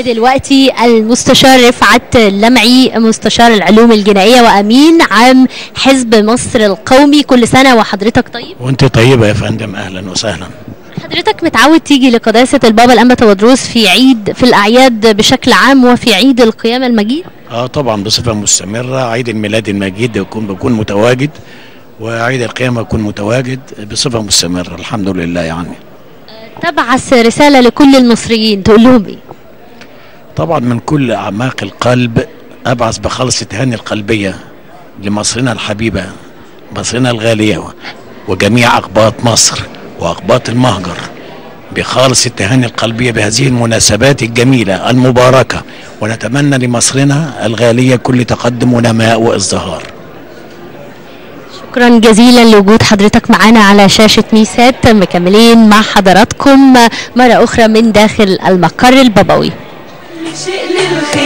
ودلوقتي المستشار رفعت اللمعي مستشار العلوم الجنائية وأمين عام حزب مصر القومي كل سنة وحضرتك طيب وانت طيبة يا فندم اهلا وسهلا حضرتك متعود تيجي لقداسة البابا الأنبا تودروس في عيد في الأعياد بشكل عام وفي عيد القيامة المجيد اه طبعا بصفة مستمرة عيد الميلاد المجيد يكون بكون متواجد وعيد القيامة يكون متواجد بصفة مستمرة الحمد لله يعني تبعث رسالة لكل المصريين تقول لهم إيه؟ طبعا من كل اعماق القلب ابعث بخالص التهاني القلبية لمصرنا الحبيبة مصرنا الغالية وجميع اقباط مصر واقباط المهجر بخالص التهاني القلبية بهذه المناسبات الجميلة المباركة ونتمنى لمصرنا الغالية كل تقدم ونماء وازدهار شكرا جزيلا لوجود حضرتك معانا على شاشة ميسات مكملين مع حضراتكم مرة أخرى من داخل المقر البابوي شيء للخير